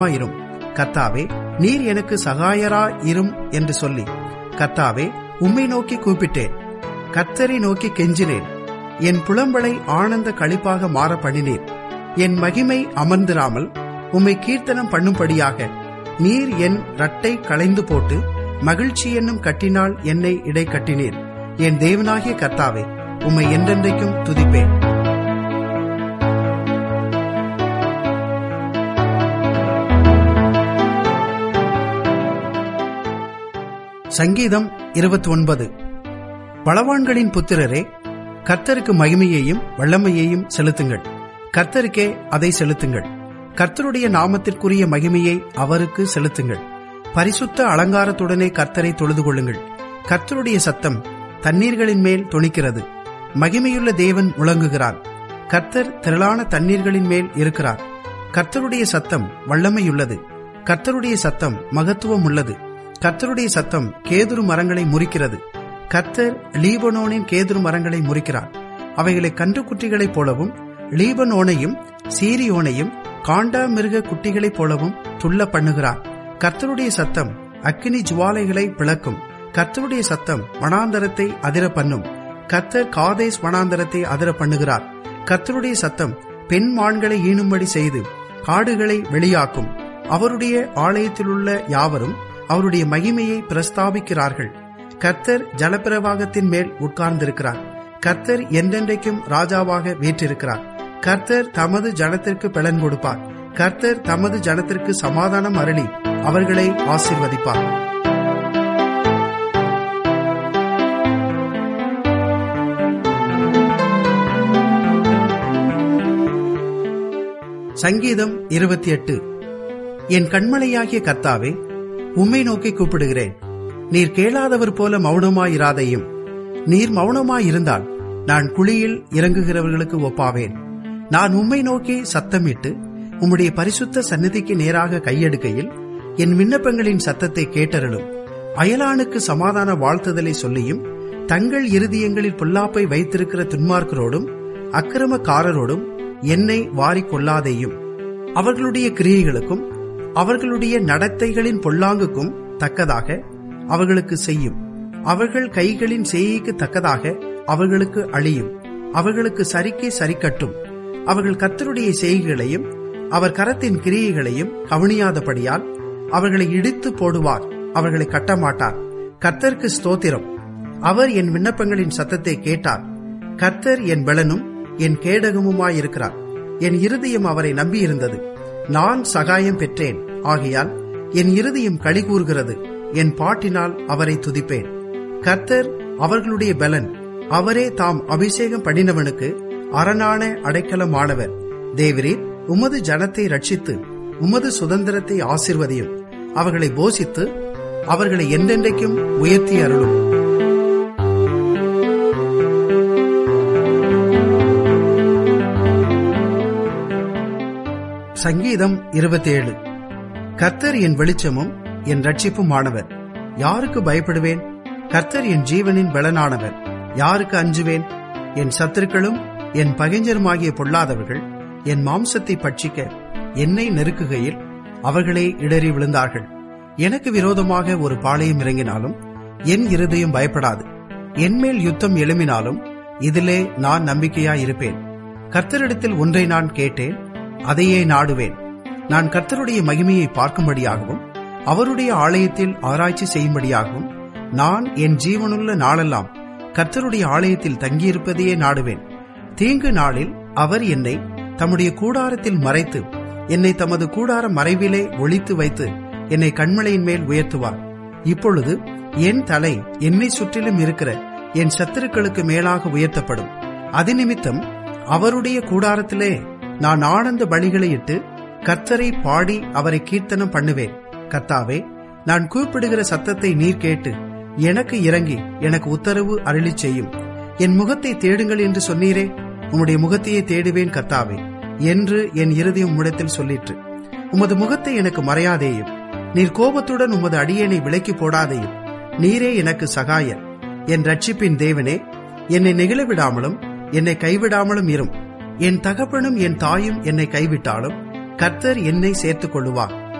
இரும் கர்த்தாவே நீர் எனக்கு சகாயரா இரும் என்று சொல்லி கர்த்தாவே உம்மை நோக்கி கூப்பிட்டேன் கர்த்தரை நோக்கி கெஞ்சினேன் என் புலம்பலை ஆனந்த களிப்பாக மாற பண்ணினீர் என் மகிமை அமர்ந்திராமல் உம்மை கீர்த்தனம் பண்ணும்படியாக நீர் என் ரட்டை களைந்து போட்டு மகிழ்ச்சி என்னும் கட்டினால் என்னை இடை கட்டினீர் என் தேவனாகிய கர்த்தாவே உம்மை என்றென்றைக்கும் துதிப்பேன் சங்கீதம் இருபத்தி ஒன்பது பலவான்களின் புத்திரரே கர்த்தருக்கு மகிமையையும் வல்லமையையும் செலுத்துங்கள் கர்த்தருக்கே அதை செலுத்துங்கள் கர்த்தருடைய நாமத்திற்குரிய மகிமையை அவருக்கு செலுத்துங்கள் பரிசுத்த அலங்காரத்துடனே கர்த்தரை தொழுது கொள்ளுங்கள் கர்த்தருடைய சத்தம் தண்ணீர்களின் மேல் தொனிக்கிறது மகிமையுள்ள தேவன் முழங்குகிறார் கர்த்தர் திரளான தண்ணீர்களின் மேல் இருக்கிறார் கர்த்தருடைய சத்தம் வல்லமையுள்ளது கர்த்தருடைய சத்தம் மகத்துவம் உள்ளது கர்த்தருடைய சத்தம் கேதுரு மரங்களை முறிக்கிறது கர்த்தர் லீபனோனின் கேதுரு மரங்களை முறிக்கிறார் அவைகளை கன்றுக்குட்டிகளைப் போலவும் லீபனோனையும் சீரியோனையும் காண்டா மிருக குட்டிகளைப் போலவும் துள்ள பண்ணுகிறார் கர்த்தருடைய சத்தம் அக்கினி ஜுவாலைகளை பிளக்கும் கர்த்தருடைய சத்தம் வனாந்தரத்தை அதிர பண்ணும் கர்த்தர் காதேஸ் வனாந்தரத்தை அதிர பண்ணுகிறார் கர்த்தருடைய சத்தம் பெண் மான்களை ஈனும்படி செய்து காடுகளை வெளியாக்கும் அவருடைய ஆலயத்திலுள்ள யாவரும் அவருடைய மகிமையை பிரஸ்தாபிக்கிறார்கள் கர்த்தர் ஜலப்பிரவாகத்தின் மேல் உட்கார்ந்திருக்கிறார் கர்த்தர் என்றென்றைக்கும் ராஜாவாக வீற்றிருக்கிறார் கர்த்தர் தமது ஜனத்திற்கு பலன் கொடுப்பார் கர்த்தர் தமது ஜனத்திற்கு சமாதானம் அருளி அவர்களை ஆசிர்வதிப்பார் சங்கீதம் இருபத்தி எட்டு என் கண்மலையாகிய கர்த்தாவே உம்மை நோக்கி கூப்பிடுகிறேன் நீர் கேளாதவர் போல மௌனமாயிராதையும் நீர் மௌனமாயிருந்தால் நான் குழியில் இறங்குகிறவர்களுக்கு ஒப்பாவேன் நான் உம்மை நோக்கி சத்தமிட்டு உம்முடைய பரிசுத்த சந்நிதிக்கு நேராக கையெடுக்கையில் என் விண்ணப்பங்களின் சத்தத்தை கேட்டருளும் அயலானுக்கு சமாதான வாழ்த்துதலை சொல்லியும் தங்கள் இருதயங்களில் பொல்லாப்பை வைத்திருக்கிற துன்மார்க்கரோடும் அக்கிரமக்காரரோடும் என்னை வாரிக்கொள்ளாதேயும் அவர்களுடைய கிரியைகளுக்கும் அவர்களுடைய நடத்தைகளின் பொல்லாங்குக்கும் தக்கதாக அவர்களுக்கு செய்யும் அவர்கள் கைகளின் செய்கைக்கு தக்கதாக அவர்களுக்கு அழியும் அவர்களுக்கு சரிக்கை சரிக்கட்டும் அவர்கள் கத்தருடைய செய்கைகளையும் அவர் கரத்தின் கிரியைகளையும் கவனியாதபடியால் அவர்களை இடித்து போடுவார் அவர்களை கட்டமாட்டார் கர்த்தருக்கு ஸ்தோத்திரம் அவர் என் விண்ணப்பங்களின் சத்தத்தை கேட்டார் கர்த்தர் என் பலனும் என் கேடகமுமாயிருக்கிறார் என் இருதயம் அவரை நம்பியிருந்தது நான் சகாயம் பெற்றேன் ஆகையால் என் இருதயம் களி கூறுகிறது என் பாட்டினால் அவரை துதிப்பேன் கர்த்தர் அவர்களுடைய பலன் அவரே தாம் அபிஷேகம் பண்ணினவனுக்கு அரணான அடைக்கலமானவர் தேவரீர் உமது ஜனத்தை ரட்சித்து உமது சுதந்திரத்தை ஆசிர்வதியும் அவர்களை போசித்து அவர்களை என்றென்றைக்கும் உயர்த்தி அருளும் சங்கீதம் இருபத்தேழு கர்த்தர் என் வெளிச்சமும் என் ரட்சிப்புமானவர் யாருக்கு பயப்படுவேன் கர்த்தர் என் ஜீவனின் பலனானவர் யாருக்கு அஞ்சுவேன் என் சத்துருக்களும் என் பகைஞருமாகிய பொல்லாதவர்கள் என் மாம்சத்தை பட்சிக்க என்னை நெருக்குகையில் அவர்களே இடறி விழுந்தார்கள் எனக்கு விரோதமாக ஒரு பாளையம் இறங்கினாலும் என் இருதயம் பயப்படாது என்மேல் யுத்தம் எழும்பினாலும் இதிலே நான் நம்பிக்கையாயிருப்பேன் கர்த்தரிடத்தில் ஒன்றை நான் கேட்டேன் அதையே நாடுவேன் நான் கர்த்தருடைய மகிமையை பார்க்கும்படியாகவும் அவருடைய ஆலயத்தில் ஆராய்ச்சி செய்யும்படியாகவும் நான் என் ஜீவனுள்ள நாளெல்லாம் கர்த்தருடைய ஆலயத்தில் தங்கியிருப்பதையே நாடுவேன் தீங்கு நாளில் அவர் என்னை தம்முடைய கூடாரத்தில் மறைத்து என்னை தமது கூடார மறைவிலே ஒழித்து வைத்து என்னை கண்மலையின் மேல் உயர்த்துவார் இப்பொழுது என் தலை என்னை சுற்றிலும் இருக்கிற என் சத்துருக்களுக்கு மேலாக உயர்த்தப்படும் அது நிமித்தம் அவருடைய கூடாரத்திலே நான் ஆனந்த பலிகளை இட்டு கர்த்தரை பாடி அவரை கீர்த்தனம் பண்ணுவேன் கர்த்தாவே நான் கூப்பிடுகிற சத்தத்தை நீர் கேட்டு எனக்கு இறங்கி எனக்கு உத்தரவு அருளி செய்யும் என் முகத்தை தேடுங்கள் என்று சொன்னீரே உம்முடைய முகத்தையே தேடுவேன் கர்த்தாவே என்று என் இருதயம் உம்மிடத்தில் சொல்லிற்று உமது முகத்தை எனக்கு மறையாதேயும் நீர் கோபத்துடன் உமது அடியேனை விலக்கி போடாதேயும் நீரே எனக்கு சகாயர் என் ரட்சிப்பின் தேவனே என்னை நெகிழவிடாமலும் என்னை கைவிடாமலும் இரும் என் தகப்பனும் என் தாயும் என்னை கைவிட்டாலும் கர்த்தர் என்னை சேர்த்துக் கொள்ளுவார்